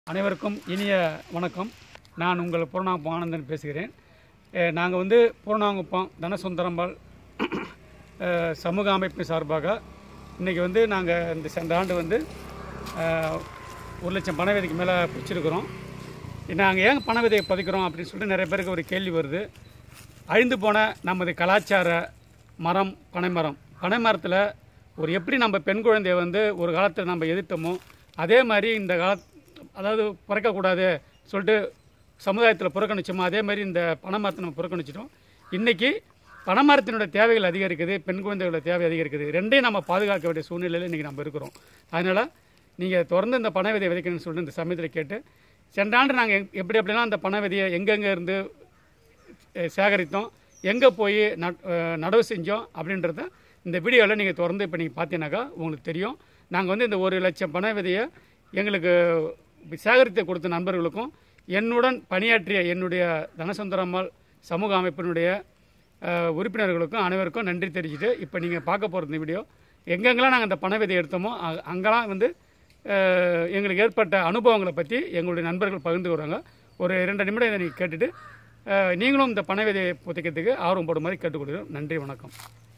அனைவருக்கும் இனிய வணக்கம் நான் உங்கள் பூர்ணாங்குப்பம் ஆனந்தன் பேசுகிறேன் நாங்கள் வந்து பூர்ணாங்குப்பம் தனசுந்தரம்பாள் அஹ், சமூக அமைப்பு சார்பாக இன்றைக்கி வந்து நாங்கள் இந்த சென்ற ஆண்டு வந்து அஹ், ஒரு லட்சம் பண விதைக்கு மேலே பிடிச்சிருக்கிறோம் நாங்கள் ஏன் பண விதையை பதிக்கிறோம் அப்படின்னு சொல்லிட்டு நிறைய பேருக்கு ஒரு கேள்வி வருது அழிந்து போன நமது கலாச்சார மரம் பனைமரம் பனைமரத்தில் ஒரு எப்படி நம்ம பெண் குழந்தைய வந்து ஒரு காலத்தில் நம்ம எதிர்த்தோமோ அதே மாதிரி இந்த கால அதாவது பிறக்கக்கூடாது சொல்லிட்டு சமுதாயத்தில் புறக்கணிச்சோமோ அதே மாதிரி இந்த பனைமரத்தை நம்ம புறக்கணிச்சிட்டோம் இன்றைக்கி பனைமரத்தினோட தேவைகள் அதிகரிக்குது பெண் குழந்தைகளோட தேவை அதிகரிக்குது ரெண்டையும் நம்ம பாதுகாக்க வேண்டிய சூழ்நிலையில் இன்றைக்கி நம்ம இருக்கிறோம் அதனால் நீங்கள் தொடர்ந்து இந்த பனை விதை விதைக்கணும்னு சொல்லிட்டு இந்த சமயத்தில் கேட்டு சென்ற ஆண்டு நாங்கள் எப்படி எப்படிலாம் அந்த பனை விதையை எங்கெங்கே இருந்து அஹ் சேகரித்தோம் எங்கே போய் நட் அஹ் நடவு செஞ்சோம் அப்படின்றத இந்த வீடியோவில் நீங்கள் தொடர்ந்து இப்போ நீங்கள் பார்த்தீங்கன்னாக்கா உங்களுக்கு தெரியும் நாங்கள் வந்து இந்த ஒரு லட்சம் பண விதையை எங்களுக்கு சேகரித்து கொடுத்த நண்பர்களுக்கும் என்னுடன் பணியாற்றிய என்னுடைய தனசுந்தரம்மாள் சமூக அமைப்பினுடைய அஹ், உறுப்பினர்களுக்கும் அனைவருக்கும் நன்றி தெரிவிச்சுட்டு இப்போ நீங்கள் பார்க்க போகிற இந்த வீடியோ எங்கெங்கெல்லாம் நாங்கள் அந்த பண விதை எடுத்தோமோ அ- அங்கெல்லாம் வந்து அஹ், எங்களுக்கு ஏற்பட்ட அனுபவங்களை பற்றி எங்களுடைய நண்பர்கள் பகிர்ந்து வருவாங்க ஒரு இரண்டு நிமிடம் இதை நீங்கள் கேட்டுட்டு அஹ், நீங்களும் இந்த பண விதையை புதைக்கிறதுக்கு ஆர்வம் போடுமாறு கேட்டுக்கொள்கிறோம் நன்றி வணக்கம்